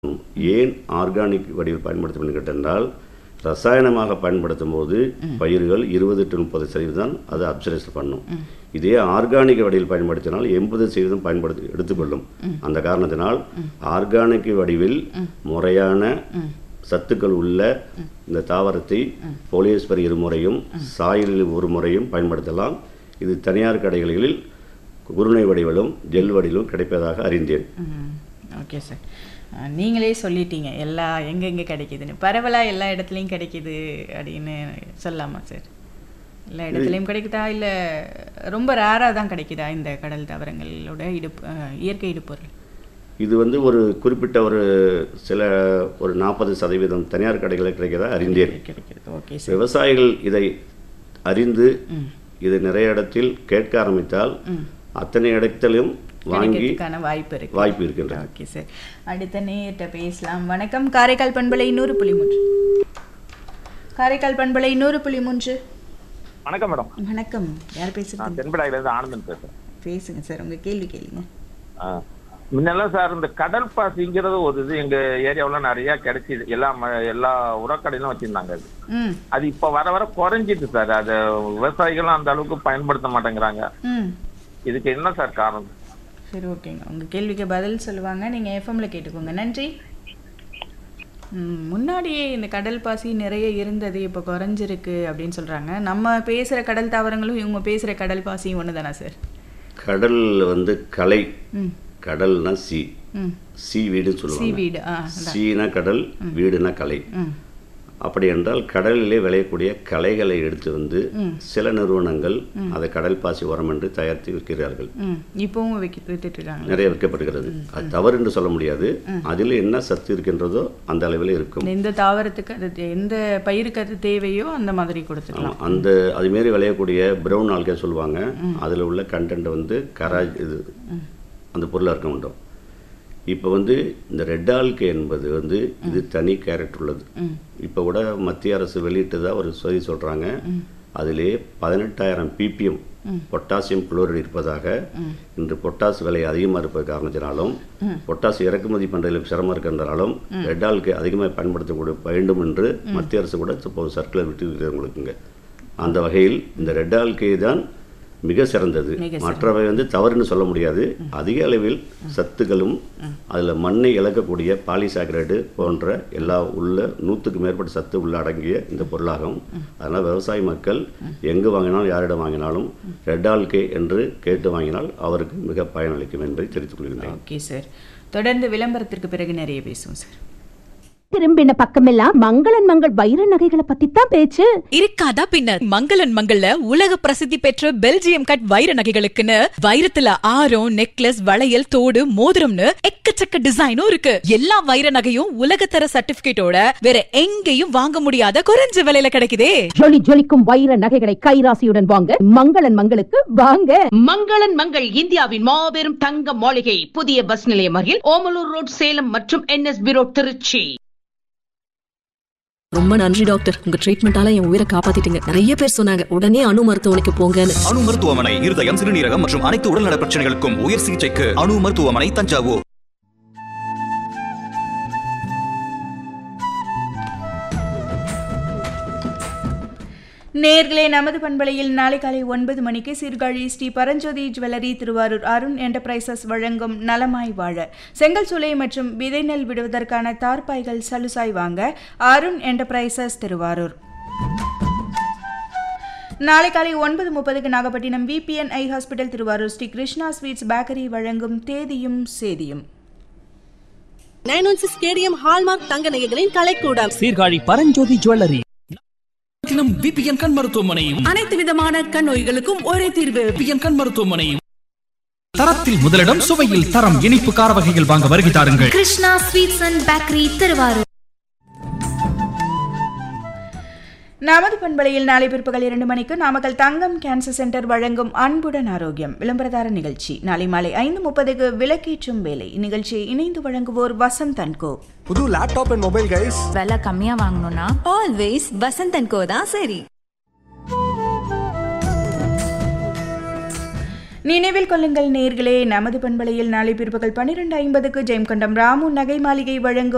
ஏன் ஆர்கானிக் வடிவில் பயன்படுத்தணும் கேட்டென்றால் ரசாயனமாக பயன்படுத்தும் போது பயிர்கள் இருபது டு முப்பது சதவீதம் அதை அப்சர்வேஷன் பண்ணும் இதே ஆர்கானிக் வடிவில் பயன்படுத்தினால் எண்பது சதவீதம் பயன்படுத்தி எடுத்துக்கொள்ளும் அந்த காரணத்தினால் ஆர்கானிக் வடிவில் முறையான சத்துக்கள் உள்ள இந்த தாவரத்தை போலியஸ்பர் இருமுறையும் சாயலில் ஒரு முறையும் பயன்படுத்தலாம் இது தனியார் கடைகளில் குருணை வடிவிலும் ஜெல் வடிவிலும் கிடைப்பதாக அறிந்தேன் ஓகே சார் நீங்களே சொல்லிட்டீங்க எல்லா எங்கெங்கே கிடைக்குதுன்னு பரவலாக எல்லா இடத்துலையும் கிடைக்குது அப்படின்னு சொல்லலாமா சார் எல்லா இடத்துலையும் கிடைக்குதா இல்லை ரொம்ப ரேராக தான் கிடைக்குதா இந்த கடல் தாவரங்களோட இடுப்பு அஹ், இயற்கை இடுப்பொருள் இது வந்து ஒரு குறிப்பிட்ட ஒரு சில ஒரு நாற்பது சதவீதம் தனியார் கடைகளில் கிடைக்கிறதா அறிந்தேன் கிடைக்கிறது ஓகே சார் விவசாயிகள் இதை அறிந்து இதை நிறைய இடத்தில் கேட்க ஆரம்பித்தால் அத்தனை இடத்திலும் வாங்கி கிடைக்கிறதுக்கான வாய்ப்பு இருக்கு வாய்ப்பு இருக்கின்றது ஓகே சார் அடுத்த நேர்கிட்ட பேசலாம் வணக்கம் காரைக்கால் பண்பலை நூறு புள்ளி மூன்று காரைக்கால் பண்பலை நூறு புள்ளி மூன்று வணக்கம் மேடம் வணக்கம் யார் நான் பேசுறீங்க தென்படாயில இருந்து ஆனந்தன் பேசுறேன் பேசுங்க சார் உங்க கேள்வி கேளுங்க ஆ. முன்னெல்லாம் சார் இந்த கடல் பாசிங்கிறது ஒரு இது எங்க ஏரியாவுல நிறைய கிடைச்சிது எல்லா ம- எல்லா உரக்கடையிலும் வச்சிருந்தாங்க அது ம் அது இப்ப வர வர குறைஞ்சிட்டு சார் அது விவசாயிகளும் அந்த அளவுக்கு பயன்படுத்த மாட்டேங்கிறாங்க ம் இதுக்கு என்ன சார் காரணம் சரி ஓகேங்க உங்க கேள்விக்கு பதில் சொல்லுவாங்க நீங்க எஃப்எம்ல கேட்டுக்கோங்க நன்றி ம், முன்னாடியே இந்த கடல் பாசி நிறைய இருந்தது இப்போ குறைஞ்சிருக்கு அப்படின்னு சொல்றாங்க நம்ம பேசுற கடல் தாவரங்களும் இவங்க பேசுற கடல் பாசியும் ஒன்று தானே சார் கடல் வந்து கலை ம் கடல்னா சி ம் சி வீடுன்னு சொல்லுவாங்க சீவீடு ஆ சீனா கடல் வீடுனா கலை ம் அப்படி என்றால் கடலிலே விளையக்கூடிய களைகளை எடுத்து வந்து சில நிறுவனங்கள் அதை கடல் பாசி உரம் என்று தயாரித்து விற்கிறார்கள் ம் இப்போவும் விற்க வித்துட்டு இருக்காங்க நிறைய விற்கப்படுகிறது அது தவறு என்று சொல்ல முடியாது அதில் என்ன சத்து இருக்கின்றதோ அந்த அளவில் இருக்கும் எந்த தாவரத்துக்கு அது தே- எந்த பயிருக்கு அது தேவையோ அந்த மாதிரி கொடுத்துக்கலாம் ஆமா, அந்த அதுமாரி விளையக்கூடிய ப்ரௌன் ஆல்கே சொல்லுவாங்க அதில் உள்ள கண்டென்ட் வந்து கராஜ் இது அந்த பொருளாக இருக்க வேண்டும் இப்போ வந்து இந்த ரெட் ஆல்கே என்பது வந்து இது தனி கேரட் உள்ளது இப்போ கூட மத்திய அரசு வெளியிட்டதா ஒரு செய்தி சொல்கிறாங்க அதிலே பதினெட்டாயிரம் பிபிஎம் பொட்டாசியம் குளோரைடு இருப்பதாக இன்று பொட்டாஸ் விலை அதிகமாக இருப்பது காரணத்தினாலும் பொட்டாஸ் இறக்குமதி பண்ணுறதில் சிரமம் இருக்கின்றனாலும் ரெட் ஆல்கே அதிகமாக பயன்படுத்தக்கூடிய வேண்டும் என்று மத்திய அரசு கூட இப்போ சர்க்குலர் விட்டு உங்களுக்குங்க அந்த வகையில் இந்த ரெட் ஆல்கே தான் மிக சிறந்தது மிக மற்றவை வந்து தவறுன்னு சொல்ல முடியாது அதிக அளவில் சத்துக்களும் அதில் மண்ணை இழக்கக்கூடிய பாலிசாக்கரைடு போன்ற எல்லா உள்ள நூற்றுக்கு மேற்பட்ட சத்து உள்ள அடங்கிய இந்த பொருளாகும் அதனால் விவசாய மக்கள் எங்கு வாங்கினாலும் யாரிடம் வாங்கினாலும் ரெட் ஆல்கே என்று கேட்டு வாங்கினால் அவருக்கு மிக பயனளிக்கும் என்பதை தெரிவித்துக் கொள்கின்றேன் ஓகே சார் தொடர்ந்து விளம்பரத்திற்கு பிறகு நிறைய பேசுவோம் சார் திரும்பின பக்கமெல்லாம் மங்களன் மங்கள் வைர நகைகளை பத்தி தான் பேச்சு இருக்காதா பின்ன மங்களன் மங்கள்ல உலக பிரசித்தி பெற்ற பெல்ஜியம் கட் வைர நகைகளுக்குன்னு வைரத்துல ஆரம் நெக்லஸ் வளையல் தோடு மோதிரம்னு எக்கச்சக்க டிசைனும் இருக்கு எல்லா வைர நகையும் உலகத்தர சர்டிபிகேட்டோட வேற எங்கேயும் வாங்க முடியாத குறைஞ்ச விலையில கிடைக்குதே ஜொலி ஜொலிக்கும் வைர நகைகளை கைராசியுடன் வாங்க மங்களன் மங்களுக்கு வாங்க மங்களன் மங்கள் இந்தியாவின் மாபெரும் தங்க மாளிகை புதிய பஸ் நிலையம் அருகில் ஓமலூர் ரோட் சேலம் மற்றும் என்எஸ்பி ரோட் திருச்சி ரொம்ப நன்றி டாக்டர் உங்க ட்ரீட்மெண்டால என் உயிரை காப்பாத்திட்டீங்க நிறைய பேர் சொன்னாங்க உடனே அணு மருத்துவமனைக்கு போங்கன்னு அணு மருத்துவமனை இருதயம் சிறுநீரகம் மற்றும் அனைத்து உடல்நல பிரச்சனைகளுக்கும் உயர் சிகிச்சைக்கு அணு மருத்துவமனை தஞ்சாவூர் நேர்களே நமது பண்பலையில் நாளை காலை ஒன்பது மணிக்கு சீர்காழி ஸ்ரீ பரஞ்சோதி ஜுவல்லரி திருவாரூர் அருண் என்டர்பிரைசஸ் வழங்கும் நலமாய் வாழ செங்கல் சூளை மற்றும் விதை நெல் விடுவதற்கான தார்பாய்கள் சலுசாய் வாங்க அருண் என்டர்பிரைசஸ் திருவாரூர் நாளை காலை ஒன்பது முப்பதுக்கு Nagapattinam VPN eye hospital Thiruvarur Sri Krishna sweets bakery வழங்கும் தேதியும் சேதியும் nine one six KDM hallmark தங்க நகைகளின் கலைக்கூடம் சீர்காழி பரஞ்சோதி ஜுவல்லரி விபிஎன் கண் மருத்துவமனையும் அனைத்து விதமான கண் நோய்களுக்கும் ஒரே தீர்வு விபிஎன் கண் மருத்துவமனையும் தரத்தில் முதலிடம் சுவையில் தரம் இனிப்பு கார வகைகள் வாங்க வருகை தாருங்கள் Krishna sweets and bakery Thiruvarur நமது பண்பலையில் நாளை பிற்பகல் இரண்டு மணிக்கு நாமக்கல் தங்கம் கேன்சர் சென்டர் வழங்கும் அன்புடன் ஆரோக்கியம் விளம்பரதார நிகழ்ச்சி நாளை மாலை ஐந்து முப்பதுக்கு விளக்கேற்றும் வேலை இந்நிகழ்ச்சியை இணைந்து வழங்குவோர் வசந்த் அன்கோ புது லேப்டாப் அண்ட் மொபைல் கைஸ் விலை கம்மியா வாங்கணும்னா ஆல்வேஸ் வசந்தன் கோ தான் சரி நினைவில் கொள்ளுங்கள் நேர்களே நமது பண்பலையில் நாளை பிற்பகல் பன்னிரண்டு ஐம்பதுக்கு ஜெயம்கொண்டம் ராமு நகை மாளிகை வழங்கும்